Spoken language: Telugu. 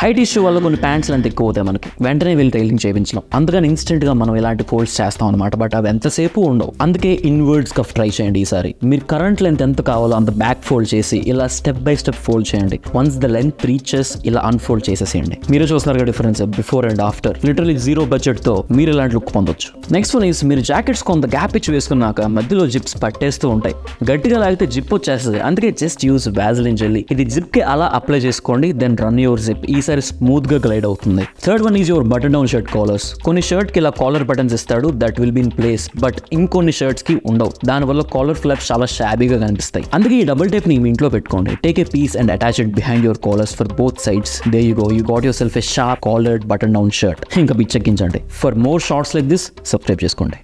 హైట్ ఇష్యూ వల్ల కొన్ని ప్యాంట్స్ అంత ఎక్కువ అవుతాయి మనకి వెంటనే వెళ్ళి టైలింగ్ చేయించడం అందుకని ఇన్స్టెంట్ గా మనం ఇలాంటి ఫోల్డ్స్ చేస్తాం అనమాట బట్ అవి ఎంతసేపు ఉండవు అందుకే ఇన్వర్డ్స్ కఫ్ ట్రై చేయండి ఈసారి మీరు కరెంట్ లెంత్ ఎంత కావాలో అంత బ్యాక్ ఫోల్డ్ చేసి ఇలా స్టెప్ బై స్టెప్ ఫోల్డ్ చేయండి వన్స్ ద లెంత్ రీచెస్ ఇలా అన్ఫోల్డ్ చేసేసేయండి మీరు చూస్తున్నారు difference before and after literally zero budget తో మీరు ఇలాంటి లుక్ పొందొచ్చు నెక్స్ట్ వన్ ఈస్ మీరు జాకెట్స్ కొంత గ్యాప్ ఇచ్చి వేసుకున్నాక మధ్యలో జిప్స్ పట్టేస్తూ ఉంటాయి గట్టిగా లాగితే జిప్ వచ్చేస్తుంది అందుకే జస్ట్ యూస్ వ్యాజిలిన్ జెల్లీ ఇది జిప్ కి అలా అప్లై చేసుకోండి దెన్ రన్ యువర్ జిప్ ఈసారి స్మూత్ గా గ్లైడ్ అవుతుంది third one is your button down shirt collars కొన్ని షర్ట్ కి ఇలా కాలర్ బటన్స్ ఇస్తాడు that will be in place but ఇంకొన్ని షర్ట్స్ కి ఉండవు దానివల్ల కాలర్ ఫ్లాప్స్ చాలా షాబీగా కనిపిస్తాయి అందుకే ఈ డబుల్ టేప్ ని మీ ఇంట్లో పెట్టుకోండి take a piece and attach it behind your collars for both sides there you go you got yourself a sharp collared button down shirt ఇంకా బిచ్చెక్కించండి for more shorts like this subscribe చేసుకోండి